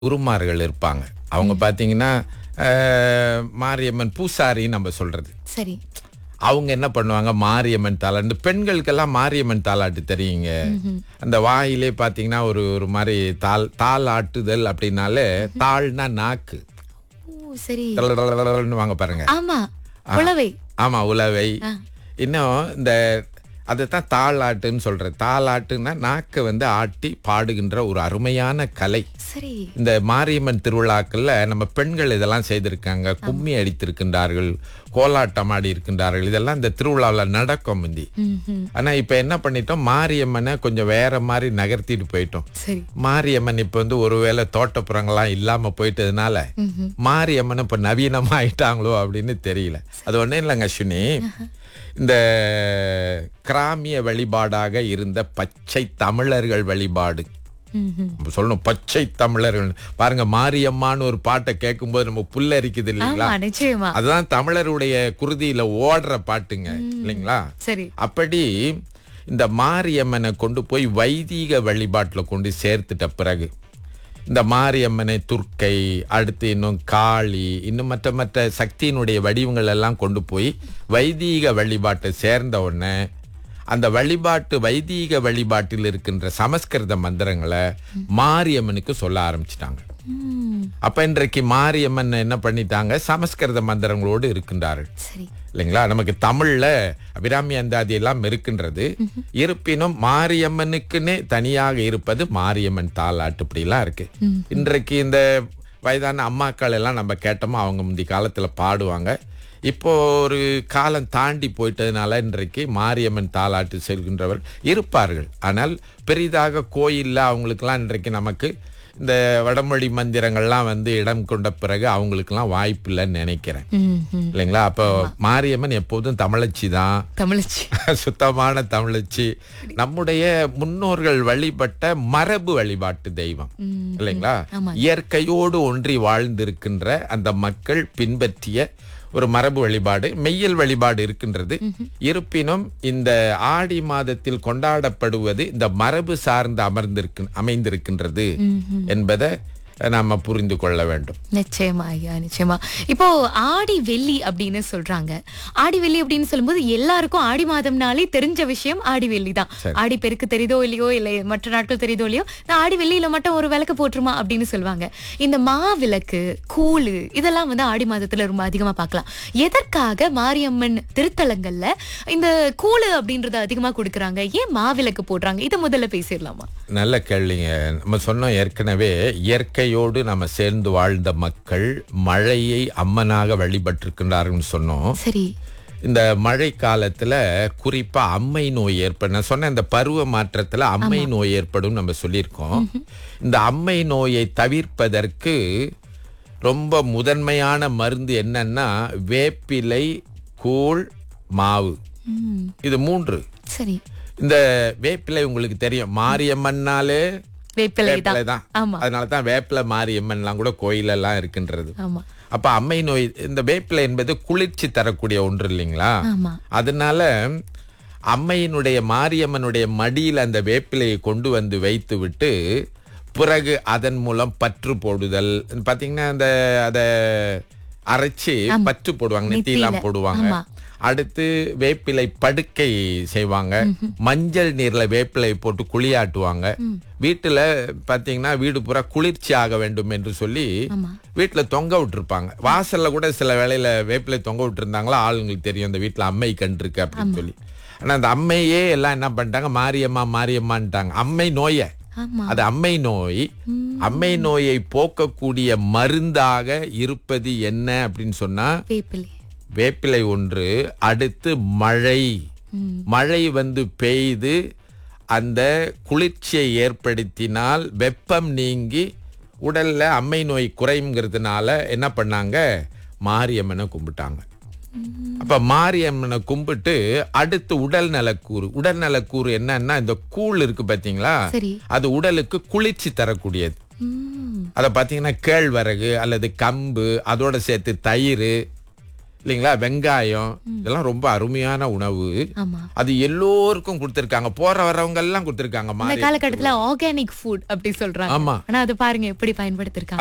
குருமார்கள் இருப்பாங்க அவங்க பாத்தீங்கன்னா அஹ், மாரியம்மன் பூசாரி நம்ம சொல்றது சரி அவங்க என்ன பண்ணுவாங்க மாரியம்மன் தாளாட்டு பெண்களுக்கெல்லாம் மாரியம்மன் தாளாட்டு தெரியுங்க அந்த வாயிலே பாத்தீங்கன்னா ஒரு ஒரு மாதிரி தாள் தாள் ஆட்டுதல் அப்படின்னாலே தாள்னா நாக்கு ஓ சரி டலடலடலன்னு வாங்க பாருங்க ஆமா குளவை ஆமா உலவை இன்னும் இந்த அதைத்தான் தாளாட்டுன்னு சொல்றேன் தாளாட்டுன்னா நாக்கை வந்து ஆட்டி பாடுகின்ற ஒரு அருமையான கலை சரி இந்த மாரியம்மன் திருவிழாக்கள்ல நம்ம பெண்கள் இதெல்லாம் செய்திருக்காங்க கும்மி அடித்திருக்கின்றார்கள் கோலாட்டம் ஆடி இருக்கின்றார்கள் இதெல்லாம் இந்த திருவிழாவில் நடக்கும் முந்தி ம்ஹும். ஆனா இப்ப என்ன பண்ணிட்டோம் மாரியம்மனை கொஞ்சம் வேற மாதிரி நகர்த்திட்டு போயிட்டோம் சரி மாரியம்மன் இப்ப வந்து ஒருவேளை தோட்டப்புறங்கள்லாம் இல்லாம போயிட்டதுனால மாரியம்மன் இப்ப நவீனமா ஆயிட்டாங்களோ அப்படின்னு தெரியல அது ஒண்ணும் இல்லைங்க அஸ்வினி இந்த கிராமிய வழிபாடாக இருந்த பச்சை தமிழர்கள் வழிபாடு ம்ஹும். நம்ம சொல்லணும் பச்சை தமிழர்கள் பாருங்க மாரியம்மான்னு ஒரு பாட்டை கேட்கும்போது நம்ம புல்லரிக்குது இல்லைங்களா ஆமா நிச்சயமா அதுதான் தமிழருடைய குருதியில ஓடுற பாட்டுங்க இல்லைங்களா சரி அப்படி இந்த மாரியம்மனை கொண்டு போய் வைதீக வழிபாட்டுல கொண்டு சேர்த்துட்ட பிறகு இந்த மாரியம்மனை துர்க்கை அடுத்து இன்னும் காளி இன்னும் மற்ற மற்ற சக்தியினுடைய வடிவங்கள் எல்லாம் கொண்டு போய் வைதீக வழிபாட்டை சேர்ந்த உடனே அந்த வழிபாட்டு வைதீக வழிபாட்டில் இருக்கின்ற சமஸ்கிருத மந்திரங்களை மாரியம்மனுக்கு சொல்ல ஆரம்பிச்சிட்டாங்க ம், அப்ப இன்றைக்கு மாரியம்மன் என்ன பண்ணிட்டாங்க சமஸ்கிருத மந்திரங்களோடு இருக்கின்றார்கள் சரி இல்லைங்களா நமக்கு தமிழ்ல அபிராமி அந்தாதி எல்லாம் இருக்கின்றது இருப்பினும் மாரியம்மனுக்குன்னே தனியாக இருப்பது மாரியம்மன் தாலாட்டு இப்படிலாம் இருக்கு இன்றைக்கு இந்த வயதான அம்மாக்கள் எல்லாம் நம்ம கேட்டோமோ அவங்க முந்தி காலத்துல பாடுவாங்க இப்போ ஒரு காலம் தாண்டி போயிட்டதுனால இன்றைக்கு மாரியம்மன் தாலாட்டு செல்கின்றவர் இருப்பார்கள் ஆனால் பெரிதாக கோயில்ல அவங்களுக்கெல்லாம் இன்றைக்கு நமக்கு இந்த வடமொழி மந்திரங்கள்லாம் வந்து இடம் கொண்ட பிறகு அவங்களுக்கெல்லாம் வாய்ப்பு இல்லைன்னு நினைக்கிறேன் ம்ஹும். இல்லைங்களா அப்போ மாரியம்மன் எப்போதும் தமிழச்சி தான் தமிழச்சி சுத்தமான தமிழச்சி நம்முடைய முன்னோர்கள் வழிபட்ட மரபு வழிபாட்டு தெய்வம் ம், இல்லைங்களா ஆமா. இயற்கையோடு ஒன்றி வாழ்ந்திருக்கின்ற அந்த மக்கள் பின்பற்றிய ஒரு மரபு வழிபாடு மெய்யல் வழிபாடு இருக்கின்றது இருப்பினும் இந்த ஆடி மாதத்தில் கொண்டாடப்படுவது இந்த மரபு சார்ந்து அமர்ந்திருக்கு அமைந்திருக்கின்றது ம்ஹும். என்பதை நாம புரிந்து கொள்ள வேண்டும் நிச்சயமா ஐயா நிச்சயமா இப்போ ஆடி வெள்ளி அப்படின்னு சொல்றாங்க ஆடி வெள்ளி அப்படின்னு சொல்லும்போது எல்லாருக்கும் ஆடி மாதம்னாலே தெரிஞ்ச விஷயம் ஆடி வெள்ளி தான் ஆடி பெருக்கு தெரியுதோ இல்லையோ இல்லை மற்ற நாட்கள் தெரியுதோ இல்லையோ நான் ஆடி வெள்ளியில மட்டும் ஒரு விளக்கு போட்டுருமா அப்படின்னு சொல்லுவாங்க இந்த மாவிளக்கு கூழு இதெல்லாம் வந்து ஆடி மாதத்துல ரொம்ப அதிகமா பார்க்கலாம் எதற்காக மாரியம்மன் திருத்தலங்கள்ல இந்த கூழு அப்படின்றத அதிகமா கொடுக்கறாங்க ஏன் மாவிளக்கு போடுறாங்க இதை முதல்ல பேசிடலாமா நல்ல கேள்விங்க நம்ம சொன்னோம் ஏற்கனவே இயற்கையோடு நம்ம சேர்ந்து வாழ்ந்த மக்கள் மழையை அம்மனாக வழிபட்டிருக்கின்றார்கள்னு சொன்னோம் சரி இந்த மழை காலத்துல குறிப்பா அம்மை நோய் ஏற்படும் நான் சொன்ன இந்த பருவ மாற்றத்துல அம்மை நோய் ஏற்படும் நம்ம சொல்லியிருக்கோம் இந்த அம்மை நோயை தவிர்ப்பதற்கு ரொம்ப முதன்மையான மருந்து என்னன்னா வேப்பிலை கூழ் மாவு ம், இது மூன்று சரி இந்த வேப்பிலை உங்களுக்கு தெரியும் மாரியம்மன்னாலே வேப்பிலை வேப்பிலை தான் தான் ஆமா அதனால தான் வேப்பிலை மாரியம்மன்லாம் கூட கோயிலெல்லாம் இருக்கின்றது ஆமா அப்ப அம்மை நோய் இந்த வேப்பிலை என்பது குளிர்ச்சி தரக்கூடிய ஒன்று இல்லைங்களா ஆமா அதனால அம்மையினுடைய மாரியம்மனுடைய மடியில் அந்த வேப்பிலையை கொண்டு வந்து வைத்து விட்டு பிறகு அதன் மூலம் பற்று போடுதல் பாத்தீங்கன்னா அந்த அத அரைச்சு பற்று போடுவாங்க நெத்தியெல்லாம் நெத்தியில. போடுவாங்க ஆமா. அடுத்து வேப்பிலை படுக்கை செய்வாங்க மஞ்சள் நீர்ல வேப்பிலை போட்டு குளியாட்டுவாங்க வீட்டுல பாத்தீங்கன்னா வீடு பூரா குளிர்ச்சி ஆக வேண்டும் என்று சொல்லி ஆமா வீட்டுல தொங்க விட்டுருப்பாங்க வாசல்ல கூட சில வேளையில வேப்பிலை தொங்க விட்டுருந்தாங்களா ஆளுங்களுக்கு தெரியும் இந்த வீட்டுல அம்மை கன்று இருக்கு அப்படின்னு சொல்லி ஆனா அந்த அம்மையே எல்லாம் என்ன பண்ணிட்டாங்க மாரியம்மா மாரியம்மான்ட்டாங்க அம்மை நோய ஆமா அது அம்மை நோய் அம்மை நோயை போக்கக்கூடிய மருந்தாக இருப்பது என்ன அப்படின்னு சொன்னா வேப்பிலை வேப்பிலை ஒன்று அடுத்து மழை ம். மழை வந்து பெய்து அந்த குளிர்ச்சியை ஏற்படுத்தினால் வெப்பம் நீங்கி உடல்ல அம்மை நோய் குறைங்கிறதுனால என்ன பண்ணாங்க மாரியம்மனை கும்பிட்டாங்க அப்ப மாரியம்மனை கும்பிட்டு அடுத்து உடல் நலக்கூறு உடல் நலக்கூறு என்னன்னா இந்த கூழ் இருக்கு பாத்தீங்களா சரி அது உடலுக்கு குளிர்ச்சி தரக்கூடியது ம், அதை பார்த்தீங்கன்னா கேழ்வரகு அல்லது கம்பு அதோட சேர்த்து தயிர் இல்லைங்களா வெங்காயம் இதெல்லாம் ரொம்ப அருமையான உணவு ஆமா அது எல்லோருக்கும் கொடுத்திருக்காங்க போற வரவங்க எல்லாம் கொடுத்திருக்காங்க இந்த மாறி காலகட்டத்துல ஆர்கானிக் ஃபுட் அப்படி சொல்றாங்க ஆமா ஆனா அது பாருங்க எப்படி பயன்படுத்திருக்காங்க